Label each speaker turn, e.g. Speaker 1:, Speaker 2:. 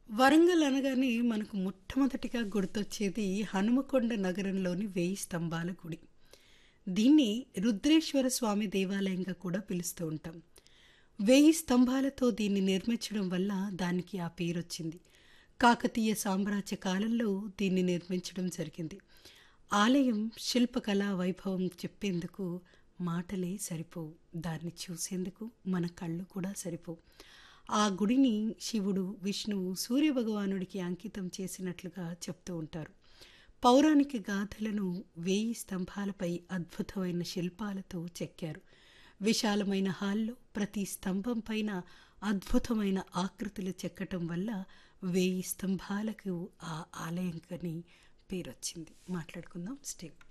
Speaker 1: వరంగల్ అనగానే మనకు మొట్టమొదటిగా గుర్తొచ్చేది హనుమకొండ నగరంలోని వేయి స్తంభాల గుడి దీన్ని రుద్రేశ్వర స్వామి దేవాలయంగా కూడా పిలుస్తూ ఉంటాం వేయి స్తంభాలతో దీన్ని నిర్మించడం వల్ల దానికి ఆ పేరు వచ్చింది కాకతీయ సామ్రాజ్య కాలంలో దీన్ని నిర్మించడం జరిగింది ఆలయం శిల్పకళా వైభవం చెప్పేందుకు మాటలే సరిపోవు దాన్ని చూసేందుకు మన కళ్ళు కూడా సరిపోవు ఆ గుడిని శివుడు విష్ణువు సూర్యభగవానుడికి అంకితం చేసినట్లుగా చెప్తూ ఉంటారు పౌరాణిక గాథలను వేయి స్తంభాలపై అద్భుతమైన శిల్పాలతో చెక్కారు విశాలమైన హాల్లో ప్రతి స్తంభం పైన అద్భుతమైన ఆకృతులు చెక్కటం వల్ల వేయి స్తంభాలకు ఆ ఆలయంకని పేరొచ్చింది మాట్లాడుకుందాం స్టే